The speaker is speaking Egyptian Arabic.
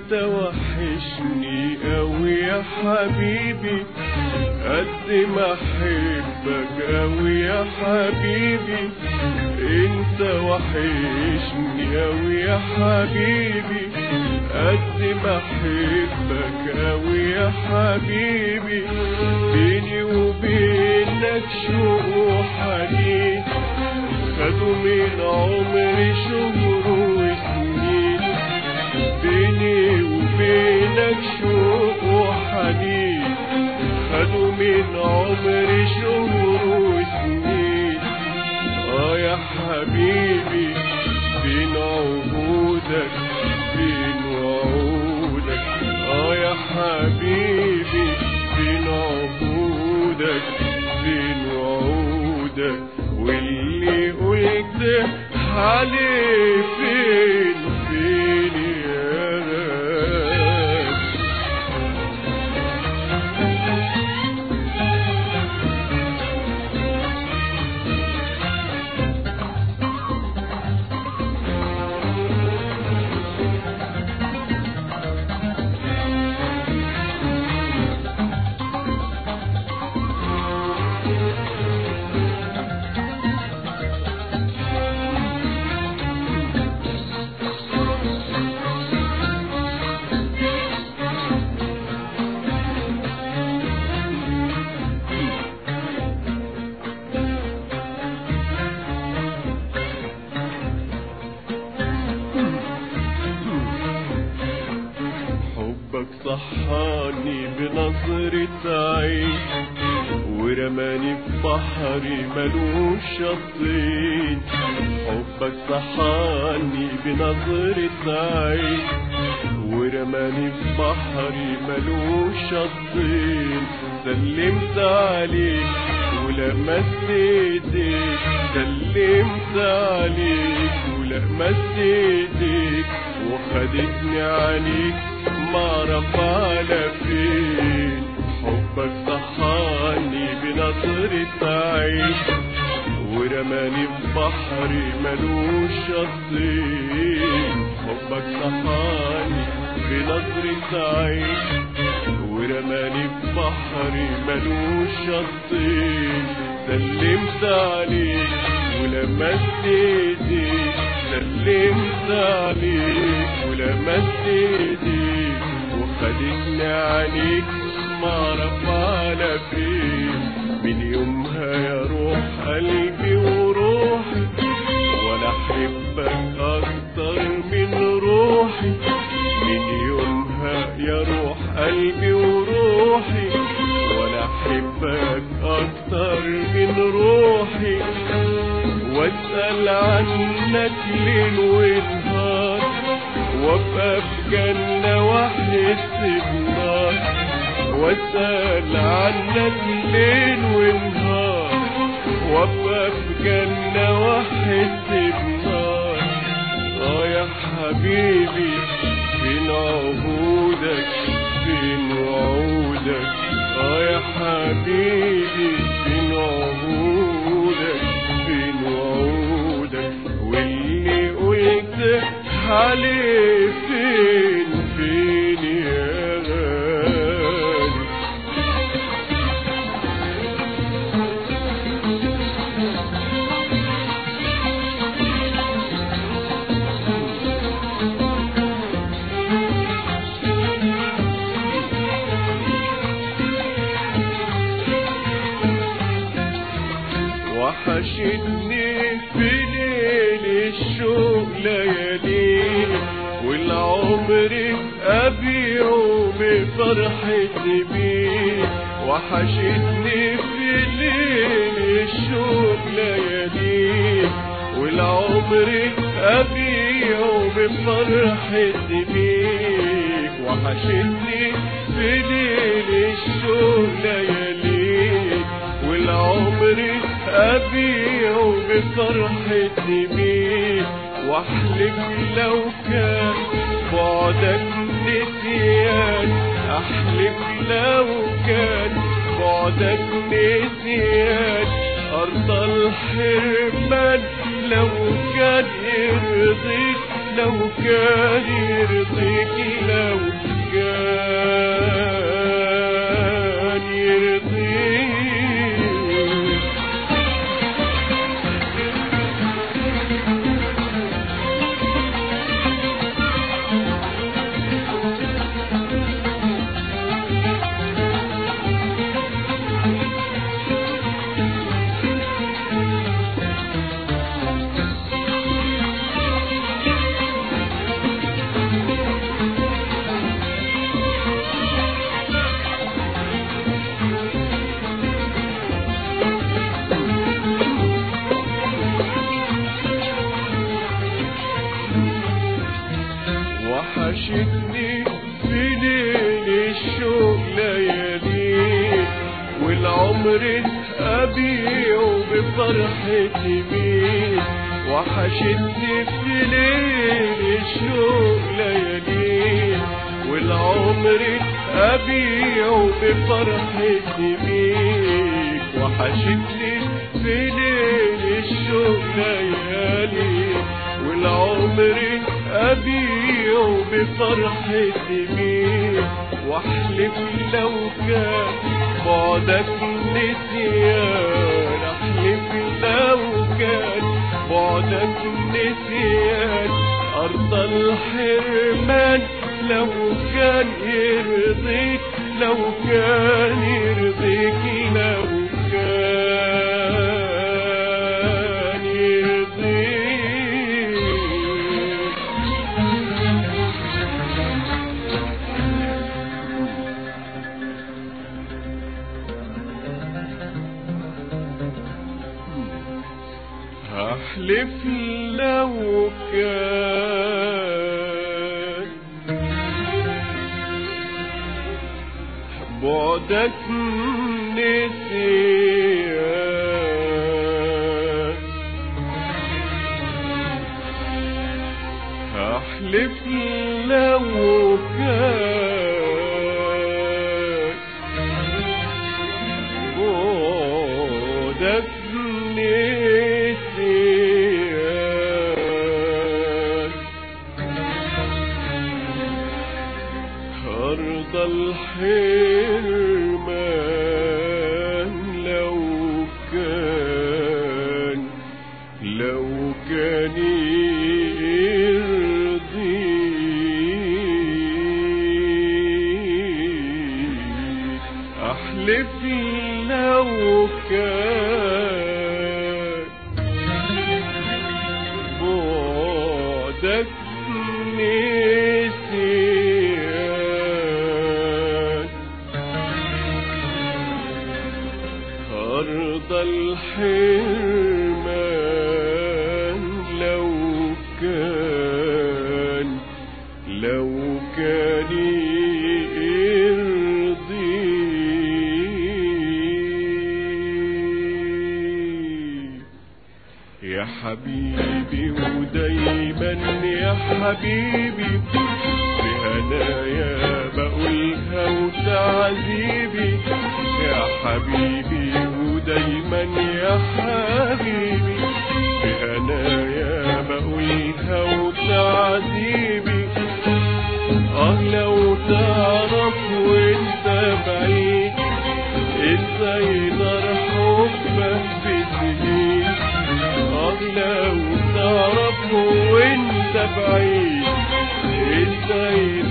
انت وحشني قوي يا حبيبي قد ما احبك قوي يا حبيبي انت وحشني قوي يا حبيبي قد ما احبك قوي يا حبيبي بيني وبينك شوق وحنين خدوا من عمري شهور وسنين بيني وبينك شوق وحنين خدوا من عمري شهور وسنين اه يا حبيبي فين عهودك فين وعودك اه يا حبيبي فين عهودك فين وعودك واللي قلت عليه فين فين يا غالي حبك صحاني بنظرة عين ورماني في بحري ملوش شطين حبك صحاني بنظرة عين ورماني في بحري ملوش شطين سلمت عليك ولمست ايديك سلمت عليك ولمست ايديك وخدتني عليك معرف على فين حبك صحاني بنظرة عين ورماني في بحري ملوش شطين حبك صحاني بنظرة عين ورماني في بحري ملوش شطين سلمت عليك ولمست ايديك سلمت عليك ولمست ايديك وخدتني عليك معرف على فين من يومها يا روح قلبي وروحي ولا احبك اكتر من روحي من يومها يا روح قلبي وروحي ولا احبك اكتر من روحي واسال عنك ليل ونهار وابقى في جنه واحس بنار واسال عنك ليل ونهار وابقى في جنه واحس بنار اه يا حبيبي فين عهودك فين وعودك اه يا حبيبي فين عهودك فين وعودك واللي قلت عليه فين فين يا غالي وحشتني في ليل الشوق ليالي والعمر أبيعه بفرحة بيه وحشتني في ليل الشوق ليالي والعمر أبيعه بفرحة بيك وحشتني في ليل الشوق ليالي والعمر أبيعه بفرحة بيك واحلف لو كان بعدك نسيان احلف لو كان بعدك نسيان ارض الحرمان لو كان يرضيك لو كان يرضيك لو كان يرضيك وحشتني في ليل الشوق ليالي والعمر أبيعه بفرحة مين وحشتني في ليل الشوق ليالي والعمر أبيعه بفرحة مين وحشتني في ليل الشوق ليالي والعمر أبيعه بفرحة مين واحلف لو كان بعدك نسيان احلف لو كان بعدك نسيان أرض الحرمان لو كان يرضيك لو كان يرضيك لو كان يرضيك هحلف لو كان بعدك نسيان هحلف لو كان بعدك نسيان أرض الحرمان لو كان لو كان يرضيك أحلف لو كان بعدك نسيان أرض الحرمان لو كان لو كان يرضيك يا حبيبي ودايما يا حبيبي بهنايا بقولها وتعذيبي يا حبيبي ودايما يا حبيبي بهنايا بقولها وتعذيبي اه لو تعرف وانت بعيد ازاي نار حبك بتهين اه لو تعرف وانت بعيد ازاي